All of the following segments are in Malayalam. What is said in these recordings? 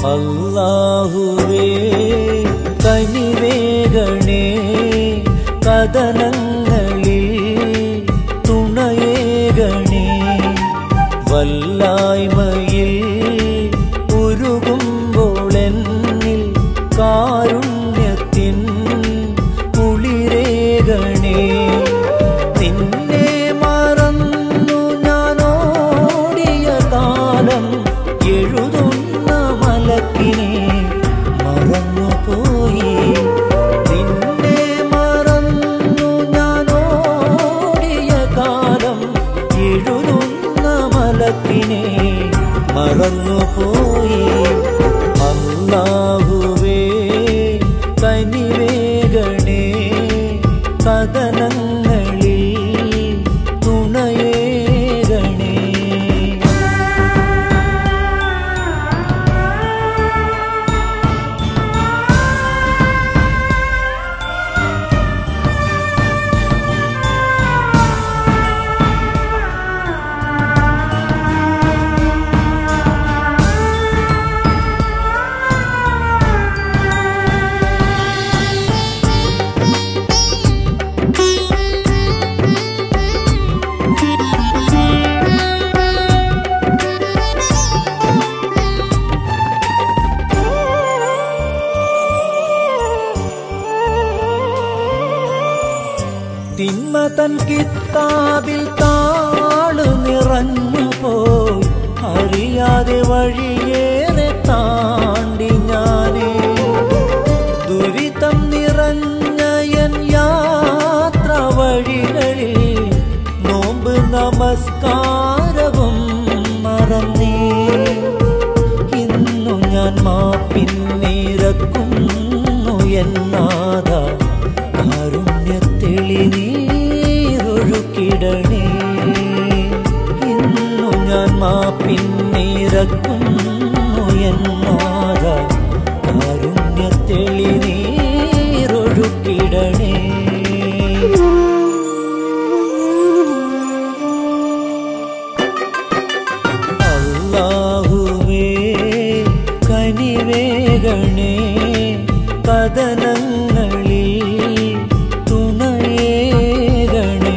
അല്ലാഹുവേ കനിവേഗണേ കഥനങ്ങളിൽ തുണയേകണേ വല്ലായ്മയിൽ ഉരുകുമ്പോൾ എന്നിൽ കാരുണ്യത്തിൻ കുളിരേകണേ നിന്നെ മറന്നു ഞാനോടിയ കാലം എഴുതുന്ന മലക്കിനെ മറന്നുപോയി നിന്നെ മറന്നു ഞാനോടിയ കാലം എഴുതുന്ന മലക്കിനെ മറന്നുപോയി അല്ലാഹുവേ കനിവേഗണേ കഥനങ്ങളിൽ തുണയേകണേ തിന്മ തൻ കിത്താബിൽ താളു നിറഞ്ഞു പോയി അറിയാതെ വഴിയേറെ താണ്ടി ഞാനേ ദുരിതം നിറഞ്ഞ എൻ യാത്ര വഴികളിൽ നോമ്പ് നമസ്കാരവും മറന്നേ ഇന്നു ഞാൻ മാപ്പിന്നിരക്കുന്നു എന്നാഥ കാരുണ്യത്തെളി നീരൊഴുക്കിടണേ ഇന്നു ഞാൻ മാപ്പിന്നിരക്കുന്നു എന്നാഥ കാരുണ്യത്തെളി നീരൊഴുക്കിടണേ അല്ലാഹുവേ കനിവേഗണേ കഥനങ്ങളിൽ തുണയേകണേ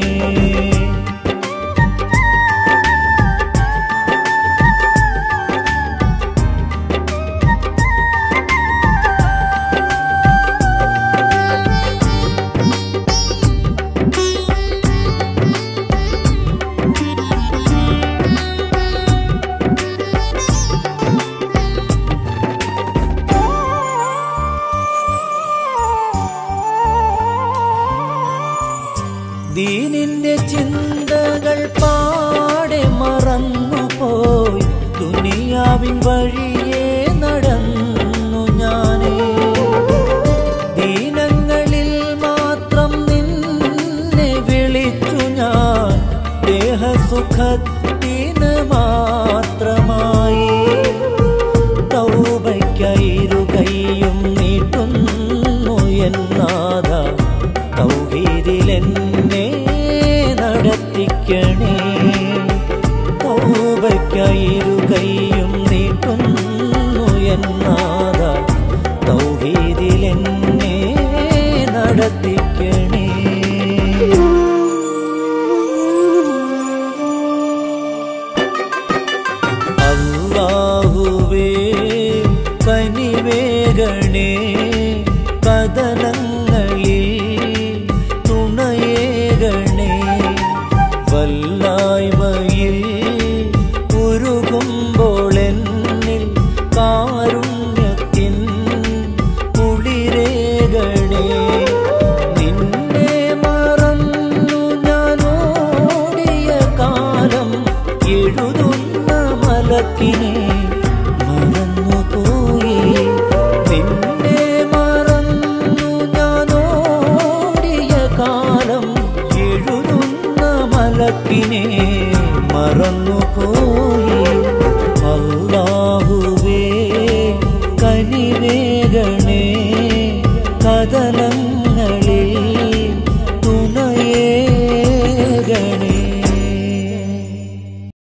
ദീനിന്റെ ചിന്തകൾ പാടെ മറന്നുപോയി ദുനിയാവിൻ വഴിയെ നടന്നു ഞാനേ ദീനങ്ങളിൽ മാത്രം നിന്നെ വിളിച്ചു ഞാൻ ദേഹസുഖത്തിന് മാത്രമായി തൗബയ്ക്കയിരു കൈയും നീട്ടുന്നു എന്നാഥ തൗഹീദിലെന്നെ നടത്തിക്കണേ തൗബയ്ക്കയിരു കൈയും നീട്ടുന്നു എന്നാഥ തൗഹീദിലെന്നെ നടത്തിക്കണേ അല്ലാഹുവേ കനിവേഗണേ കഥനങ്ങളിൽ തുണയേകണേ വല്ലായ്മയിൽ ഉരുകുമ്പോൾ എന്നിൽ കാരുണ്യത്തിൻ കുളിരേകണേ നിന്നെ മറന്നു ഞാനോടിയ കാലം എഴുതുന്ന മലക്കിനെ മറന്നുപോയി നിന്നെ മറന്നു ഞാനോടിയ കാലം എഴുതുന്ന മലക്കിനെ മറന്നുപോയി അല്ലാഹുവേ കനിവേഗണേ കഥനങ്ങൾ